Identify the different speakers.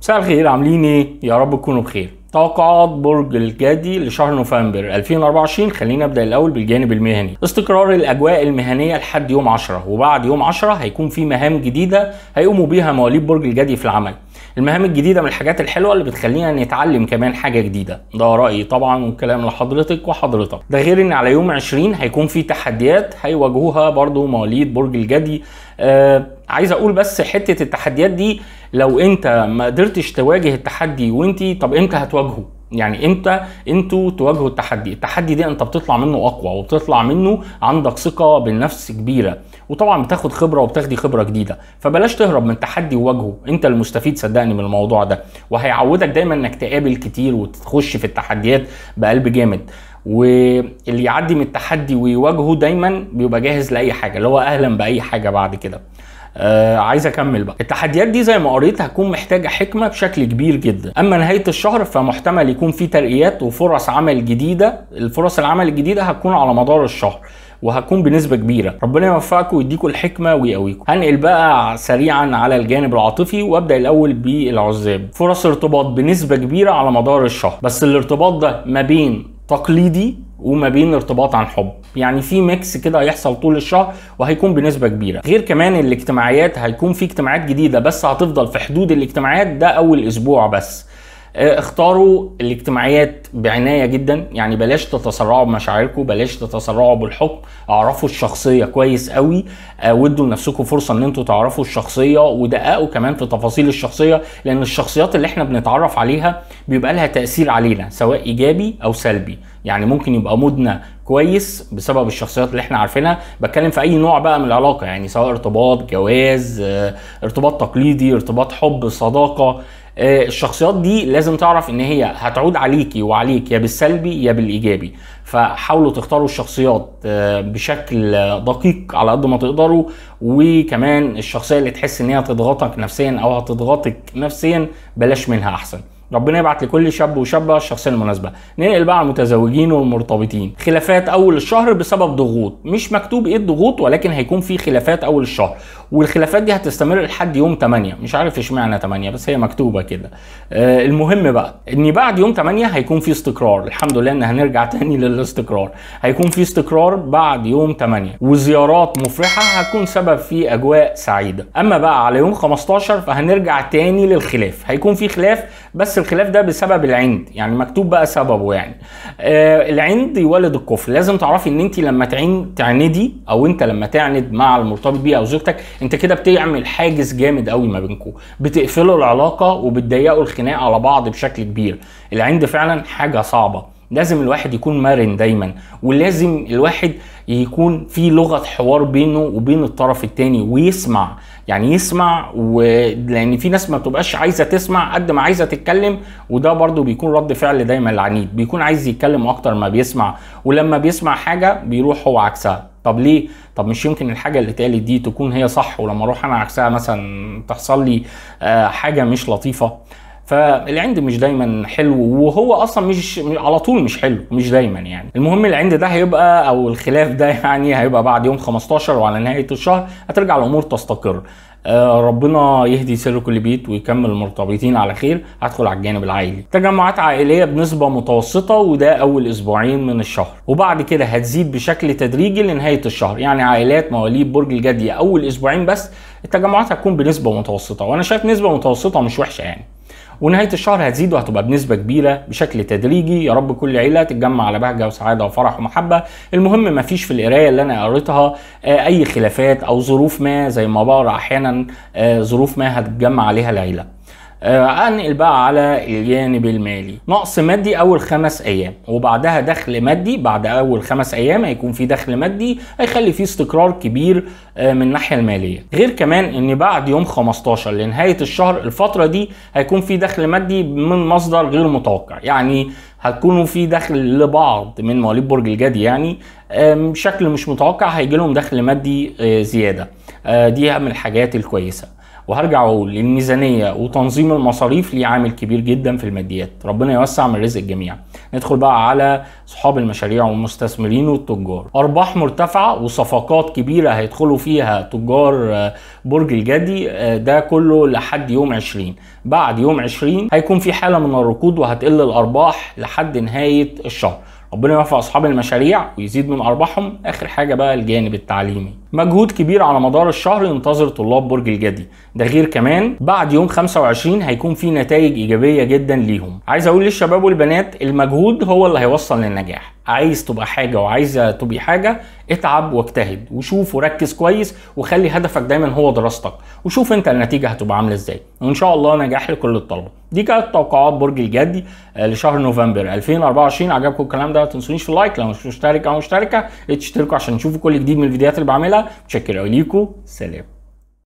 Speaker 1: مساء الخير عاملين ايه؟ يا رب تكونوا بخير. توقعات برج الجدي لشهر نوفمبر 2024 خلينا نبدا الاول بالجانب المهني استقرار الاجواء المهنيه لحد يوم 10 وبعد يوم 10 هيكون في مهام جديده هيقوموا بيها مواليد برج الجدي في العمل المهام الجديده من الحاجات الحلوه اللي بتخلينا نتعلم كمان حاجه جديده ده رايي طبعا والكلام لحضرتك وحضرتك ده غير ان على يوم 20 هيكون في تحديات هيواجهوها برضو مواليد برج الجدي آه عايز اقول بس حته التحديات دي لو انت ما قدرتش تواجه التحدي وانت طب امتى هتواجهه يعني امتى انتوا تواجهوا التحدي التحدي ده انت بتطلع منه اقوى وبتطلع منه عندك ثقه بالنفس كبيره وطبعا بتاخد خبره وبتاخدي خبره جديده فبلاش تهرب من تحدي وواجهه انت المستفيد صدقني من الموضوع ده وهيعودك دايما انك تقابل كتير وتخش في التحديات بقلب جامد واللي يعدي من التحدي ويواجهه دايما بيبقى جاهز لاي حاجه اللي هو اهلا باي حاجه بعد كده آه عايز اكمل بقى التحديات دي زي ما قريت هتكون محتاجه حكمه بشكل كبير جدا اما نهايه الشهر فمحتمل يكون في ترقيات وفرص عمل جديده الفرص العمل الجديده هتكون على مدار الشهر وهتكون بنسبه كبيره ربنا يوفقكم ويديكم الحكمه ويقويكم هنقل بقى سريعا على الجانب العاطفي وابدا الاول بالعزاب فرص ارتباط بنسبه كبيره على مدار الشهر بس الارتباط ده ما بين تقليدي وما بين ارتباط عن حب يعني في ميكس كده هيحصل طول الشهر وهيكون بنسبه كبيره غير كمان الاجتماعيات هيكون في اجتماعات جديده بس هتفضل في حدود الاجتماعات ده اول اسبوع بس اختاروا الاجتماعيات بعناية جدا يعني بلاش تتسرعوا بمشاعركم بلاش تتسرعوا بالحكم اعرفوا الشخصية كويس قوي ودوا لنفسكم فرصة ان انتوا تعرفوا الشخصية ودققوا كمان في تفاصيل الشخصية لان الشخصيات اللي احنا بنتعرف عليها بيبقى لها تأثير علينا سواء ايجابي او سلبي يعني ممكن يبقى مودنا كويس بسبب الشخصيات اللي احنا عارفينها بتكلم في اي نوع بقى من العلاقة يعني سواء ارتباط جواز ارتباط تقليدي ارتباط حب صداقة الشخصيات دي لازم تعرف ان هي هتعود عليكي وعليك يا بالسلبي يا بالايجابي فحاولوا تختاروا الشخصيات بشكل دقيق على قد ما تقدروا وكمان الشخصيه اللي تحس ان هي هتضغطك نفسيا او هتضغطك نفسيا بلاش منها احسن ربنا يبعت لكل شاب وشابه الشخصيه المناسبه ننقل بقى على المتزوجين والمرتبطين خلافات اول الشهر بسبب ضغوط مش مكتوب ايه الضغوط ولكن هيكون في خلافات اول الشهر والخلافات دي هتستمر لحد يوم 8 مش عارف اشمعنى 8 بس هي مكتوبه كده آه المهم بقى ان بعد يوم 8 هيكون في استقرار الحمد لله ان هنرجع تاني للاستقرار هيكون في استقرار بعد يوم 8 وزيارات مفرحه هتكون سبب في اجواء سعيده اما بقى على يوم 15 فهنرجع تاني للخلاف هيكون في خلاف بس الخلاف ده بسبب العند يعني مكتوب بقى سببه يعني آه العند يولد الكفر لازم تعرفي ان انت لما تعين تعندي او انت لما تعند مع المرتبط بيه او زوجتك انت كده بتعمل حاجز جامد قوي ما بينكم بتقفلوا العلاقه وبتضيقوا الخناق على بعض بشكل كبير العند فعلا حاجه صعبه لازم الواحد يكون مرن دايما ولازم الواحد يكون في لغه حوار بينه وبين الطرف الثاني ويسمع يعني يسمع و... لان في ناس ما بتبقاش عايزه تسمع قد ما عايزه تتكلم وده برضو بيكون رد فعل دايما العنيد بيكون عايز يتكلم اكتر ما بيسمع ولما بيسمع حاجه بيروح هو عكسها طب ليه طب مش يمكن الحاجه اللي اتقالت دي تكون هي صح ولما اروح انا عكسها مثلا تحصل لي حاجه مش لطيفه فالعند مش دايما حلو وهو اصلا مش على طول مش حلو مش دايما يعني المهم العند ده هيبقى او الخلاف ده يعني هيبقى بعد يوم 15 وعلى نهايه الشهر هترجع الامور تستقر آه ربنا يهدي سر كل بيت ويكمل المرتبطين على خير هدخل على الجانب العائلي تجمعات عائليه بنسبه متوسطه وده اول اسبوعين من الشهر وبعد كده هتزيد بشكل تدريجي لنهايه الشهر يعني عائلات مواليد برج الجدي اول اسبوعين بس التجمعات هتكون بنسبه متوسطه وانا شايف نسبه متوسطه مش وحشه يعني ونهايه الشهر هتزيد وهتبقى بنسبه كبيره بشكل تدريجي يا رب كل عيله تتجمع على بهجه وسعاده وفرح ومحبه المهم ما فيش في القرايه اللي انا قريتها اي خلافات او ظروف ما زي ما بقرا احيانا ظروف ما هتتجمع عليها العيله انقل بقى على الجانب المالي نقص مادي اول خمس ايام وبعدها دخل مادي بعد اول خمس ايام هيكون في دخل مادي هيخلي في استقرار كبير من الناحيه الماليه غير كمان ان بعد يوم 15 لنهايه الشهر الفتره دي هيكون في دخل مادي من مصدر غير متوقع يعني هتكونوا في دخل لبعض من مواليد برج الجدي يعني بشكل مش متوقع هيجي لهم دخل مادي زياده دي من الحاجات الكويسه وهرجع اقول الميزانيه وتنظيم المصاريف ليه عامل كبير جدا في الماديات ربنا يوسع من رزق الجميع ندخل بقى على اصحاب المشاريع والمستثمرين والتجار ارباح مرتفعه وصفقات كبيره هيدخلوا فيها تجار آه، برج الجدي آه، ده كله لحد يوم 20 بعد يوم 20 هيكون في حاله من الركود وهتقل الارباح لحد نهايه الشهر ربنا يوفق اصحاب المشاريع ويزيد من ارباحهم اخر حاجه بقى الجانب التعليمي مجهود كبير على مدار الشهر ينتظر طلاب برج الجدي ده غير كمان بعد يوم 25 هيكون في نتائج ايجابيه جدا ليهم عايز اقول للشباب والبنات المجهود هو اللي هيوصل للنجاح عايز تبقى حاجه وعايزه تبقي حاجه اتعب واجتهد وشوف وركز كويس وخلي هدفك دايما هو دراستك وشوف انت النتيجه هتبقى عامله ازاي وان شاء الله نجاح لكل الطلبه دي كانت توقعات برج الجدي آه، لشهر نوفمبر 2024 عجبكم الكلام ده ما تنسونيش في اللايك لو مش مشترك او مشتركه اشتركوا عشان تشوفوا كل جديد من الفيديوهات اللي بعملها متشكر قوي ليكم سلام